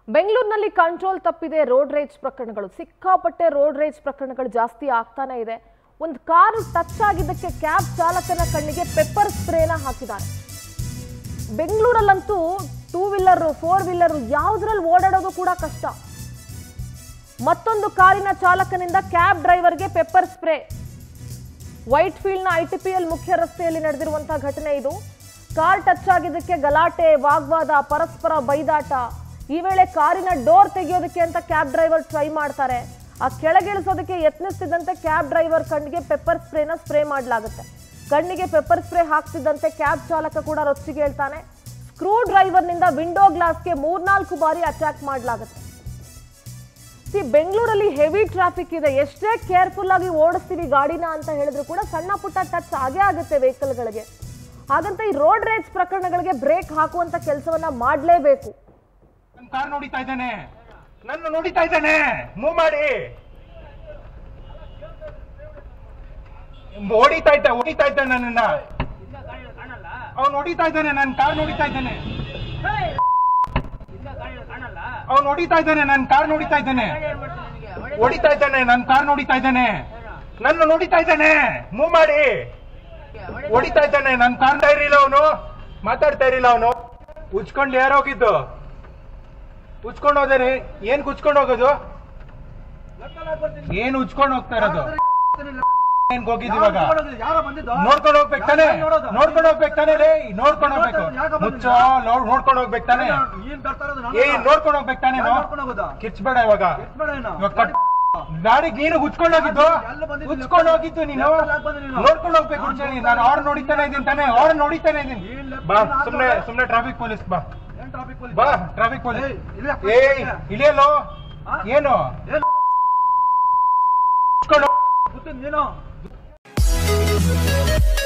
ಬೆಂಗಳೂರಿನಲ್ಲಿ ಕಂಟ್ರೋಲ್ ತಪ್ಪಿದೆ ರೋಡ್ ರೇಜ್ ಪ್ರಕರಣಗಳು ಸಿಕ್ಕಾಪಟ್ಟೆ ರೋಡ್ ರೇಜ್ ಪ್ರಕರಣಗಳು ಜಾಸ್ತಿ ಆಗ್ತಾನೆ ಇದೆ ಒಂದು ಕಾರು ಟಚ್ ಆಗಿದ್ದಕ್ಕೆ ಕ್ಯಾಬ್ ಚಾಲಕನ ಕಣ್ಣಿಗೆ ಪೆಪ್ಪರ್ ಸ್ಪ್ರೇನ ಹಾಕಿದ್ದಾರೆ ಬೆಂಗಳೂರಲ್ಲಂತೂ ಟೂ ವೀಲರ್ ಫೋರ್ ವೀಲರ್ ಯಾವುದ್ರಲ್ಲಿ ಓಡಾಡೋದು ಕೂಡ ಕಷ್ಟ ಮತ್ತೊಂದು ಕಾರಿನ ಚಾಲಕನಿಂದ ಕ್ಯಾಬ್ ಡ್ರೈವರ್ಗೆ ಪೆಪ್ಪರ್ ಸ್ಪ್ರೇ ವೈಟ್ ಫೀಲ್ಡ್ನ ಐಟಿಪಿಎಲ್ ಮುಖ್ಯ ರಸ್ತೆಯಲ್ಲಿ ನಡೆದಿರುವಂತಹ ಘಟನೆ ಇದು ಕಾರ್ ಟಚ್ ಆಗಿದ್ದಕ್ಕೆ ಗಲಾಟೆ ವಾಗ್ವಾದ ಪರಸ್ಪರ ಬೈದಾಟ ಈ ವೇಳೆ ಕಾರಿನ ಡೋರ್ ತೆಗೆಯೋದಕ್ಕೆ ಅಂತ ಕ್ಯಾಬ್ ಡ್ರೈವರ್ ಟ್ರೈ ಮಾಡ್ತಾರೆ ಆ ಕೆಳಗಿಳಿಸೋದಕ್ಕೆ ಯತ್ನಿಸ್ತಿದ್ದಂತೆ ಕ್ಯಾಬ್ ಡ್ರೈವರ್ ಕಣ್ಣಿಗೆ ಪೆಪ್ಪರ್ ಸ್ಪ್ರೇನ ಸ್ಪ್ರೇ ಮಾಡಲಾಗುತ್ತೆ ಕಣ್ಣಿಗೆ ಪೆಪ್ಪರ್ ಸ್ಪ್ರೇ ಹಾಕ್ತಿದ್ದಂತೆ ಕ್ಯಾಬ್ ಚಾಲಕ ಕೂಡ ರೊಚ್ಚಿಗೆ ಹೇಳ್ತಾನೆ ಸ್ಕ್ರೂ ಡ್ರೈವರ್ನಿಂದ ವಿಂಡೋ ಗ್ಲಾಸ್ಗೆ ಮೂರ್ನಾಲ್ಕು ಬಾರಿ ಅಟ್ಯಾಕ್ ಮಾಡಲಾಗುತ್ತೆ ಸಿ ಬೆಂಗಳೂರಲ್ಲಿ ಹೆವಿ ಟ್ರಾಫಿಕ್ ಇದೆ ಎಷ್ಟೇ ಕೇರ್ಫುಲ್ ಆಗಿ ಓಡಿಸ್ತೀವಿ ಗಾಡಿನ ಅಂತ ಹೇಳಿದ್ರು ಕೂಡ ಸಣ್ಣ ಪುಟ್ಟ ಟಚ್ ಆಗೇ ಆಗುತ್ತೆ ವೆಹಿಕಲ್ಗಳಿಗೆ ಹಾಗಂತ ಈ ರೋಡ್ ರೇಸ್ ಪ್ರಕರಣಗಳಿಗೆ ಬ್ರೇಕ್ ಹಾಕುವಂತ ಕೆಲಸವನ್ನ ಮಾಡಲೇಬೇಕು ನನ್ ಕಾರ್ ನೋಡಿತಾ ಇದ್ದಾನೆ ನನ್ನ ನೋಡಿತಾ ಇದ್ದಾನೆ ಮೂವ್ ಮಾಡಿ ಹೊಡಿತಾ ಇದ್ದ ಹೊಡಿತಾ ಇದ್ದ ನನ್ನನ್ನ ಅವ್ನು ಹೊಡಿತಾ ಇದ್ದಾನೆ ನನ್ನ ಕಾರ್ ನೋಡಿತಾ ಇದ್ದಾನೆ ಅವ್ನು ಹೊಡಿತಾ ಇದ್ದಾನೆ ನನ್ನ ಕಾರ್ ನೋಡಿತಾ ಇದ್ದಾನೆ ಹೊಡಿತಾ ಇದ್ದಾನೆ ನನ್ನ ಕಾರ್ ನೋಡಿತಾ ಇದ್ದಾನೆ ನನ್ನ ನೋಡಿತಾ ಇದ್ದಾನೆ ಮೂವ್ ಮಾಡಿ ಹೊಡಿತಾ ಇದ್ದಾನೆ ನನ್ನ ಕಾಣ್ತಾ ಇರಲಿಲ್ಲ ಅವನು ಮಾತಾಡ್ತಾ ಇರಲಿಲ್ಲ ಅವನು ಉಚ್ಕೊಂಡು ಯಾರೋಗಿದ್ದು ಉಚ್ಕೊಂಡು ಹೋದರೆ ಏನ್ ಕುಚ್ಕೊಂಡು ಹೋಗೋದು ಏನ್ ಉಚ್ಕೊಂಡು ಹೋಗ್ತಾ ಇರೋದು ಏನ್ ಹೋಗಿದ್ ಇವಾಗ ಯಾರೋ ಬಂದಿದ್ದು ನೋಡ್ಕೊಂಡು ಹೋಗ್ಬೇಕು ತಾನೆ ನೋಡೋದು. ನೋಡ್ಕೊಂಡು ಹೋಗ್ಬೇಕು ತಾನೆ ರೇ ನೋಡ್ಕೊಂಡು ಹೋಗ್ಬೇಕು ಯಾಕೆ ಬಂದಿದ್ದು? ಮುಚ್ಚೋ ನೋಡ್- ನೋಡ್ಕೊಂಡು ಹೋಗ್ಬೇಕು ತಾನೆ ಏನ್ ಬರ್ತಾ ಇರೋದು ನಾನು ಏ ನೋಡ್ಕೊಂಡು ಹೋಗ್ಬೇಕು ತಾನೆ ಯಾರ್ ನೋಡ್ಕೊಂಡು ಹೋಗೋದಾ? ಕಿಚ್ಬೇಡ ಇವಾಗ ಎತ್ಬೇಡ ಏನು? ಇವಾಗ ಕಟ್ ಗಾಡಿಗೆ ನೀನು ಉಚ್ಕೊಂಡು ಹೋಗಿದ್ದು ಎಲ್ಲ ಬಂದಿದ್ದು ಉಚ್ಕೊಂಡು ಹೋಗಿದ್ದು ನೀನು ಲೆಫ್ಟ್ ಅಲ್ಲಿ ಬಂದೆ ನೀನು. ನೋಡ್ಕೊಂಡು ಹೋಗ್ಬೇಕು ಉಚ್ಕೊಂಡು ನಾನು ಅವ್ರು ನೋಡಿತಾನೆ ಇದ್ದೀನಿ ತಾನೆ ಅವ್ರು ನೋಡಿತಾನೆ ಇದ್ದೀನಿ ಏನ್ ಲೆಫ್ಟ್ ಬಾ ಅಲ್ಲಿ ಸುಮ್ನೆ ಹಾಕೋದು? ಸುಮ್ನೆ ಟ್ರಾಫಿಕ್ ಪೊಲೀಸ್ ಬಾ ಏನ್ ಟ್ರಾಫಿಕ್ ಪೊಲೀಸ್ ಬಾ ಟ್ರಾಫಿಕ್ ಪೊಲೀಸ್ ಏಯ್, ಇಲ್ಲಿ ಹಾಕು. ಏಯ್ ಇಳಿಯಲ್ಲೋ ಆ? ಏನು ಏನ್ ಉಚ್ಕೊಂಡು ಗೊತ್ತಿದ್ ನೀನು